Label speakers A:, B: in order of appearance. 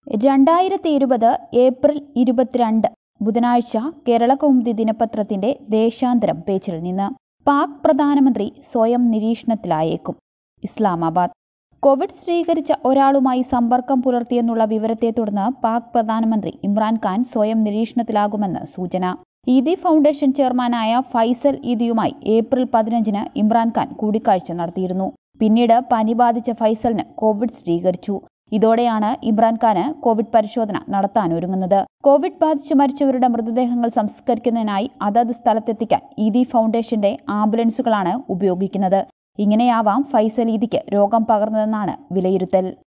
A: രണ്ടായിരത്തി ഇരുപത് ഏപ്രിൽ ഇരുപത്തിരണ്ട് ബുധനാഴ്ച കേരള കൗമുദി ദിനപത്രത്തിന്റെ ദേശാന്തരം പേജിൽ നിന്ന് പാക് പ്രധാനമന്ത്രി സ്വയം നിരീക്ഷണത്തിലായേക്കും ഇസ്ലാമാബാദ് കോവിഡ് സ്ഥിരീകരിച്ച ഒരാളുമായി സമ്പർക്കം പുലർത്തിയെന്നുള്ള വിവരത്തെ തുടർന്ന് പാക് പ്രധാനമന്ത്രി ഇമ്രാൻഖാൻ സ്വയം നിരീക്ഷണത്തിലാകുമെന്ന് സൂചന ഈദി ഫൗണ്ടേഷൻ ചെയർമാനായ ഫൈസൽ ഈദിയുമായി ഏപ്രിൽ പതിനഞ്ചിന് ഇമ്രാൻഖാൻ കൂടിക്കാഴ്ച നടത്തിയിരുന്നു പിന്നീട് പനി ബാധിച്ച ഫൈസലിന് കോവിഡ് സ്ഥിരീകരിച്ചു ഇതോടെയാണ് ഇമ്രാൻഖാന് കോവിഡ് പരിശോധന നടത്താനൊരുങ്ങുന്നത് കോവിഡ് ബാധിച്ച് മരിച്ചവരുടെ മൃതദേഹങ്ങൾ സംസ്കരിക്കുന്നതിനായി അതത് സ്ഥലത്തെത്തിക്കാൻ ഈദി ഫൗണ്ടേഷന്റെ ആംബുലൻസുകളാണ് ഉപയോഗിക്കുന്നത് ഇങ്ങനെയാവാം ഫൈസൽ ഈദിക്ക് രോഗം പകർന്നതെന്നാണ് വിലയിരുത്തൽ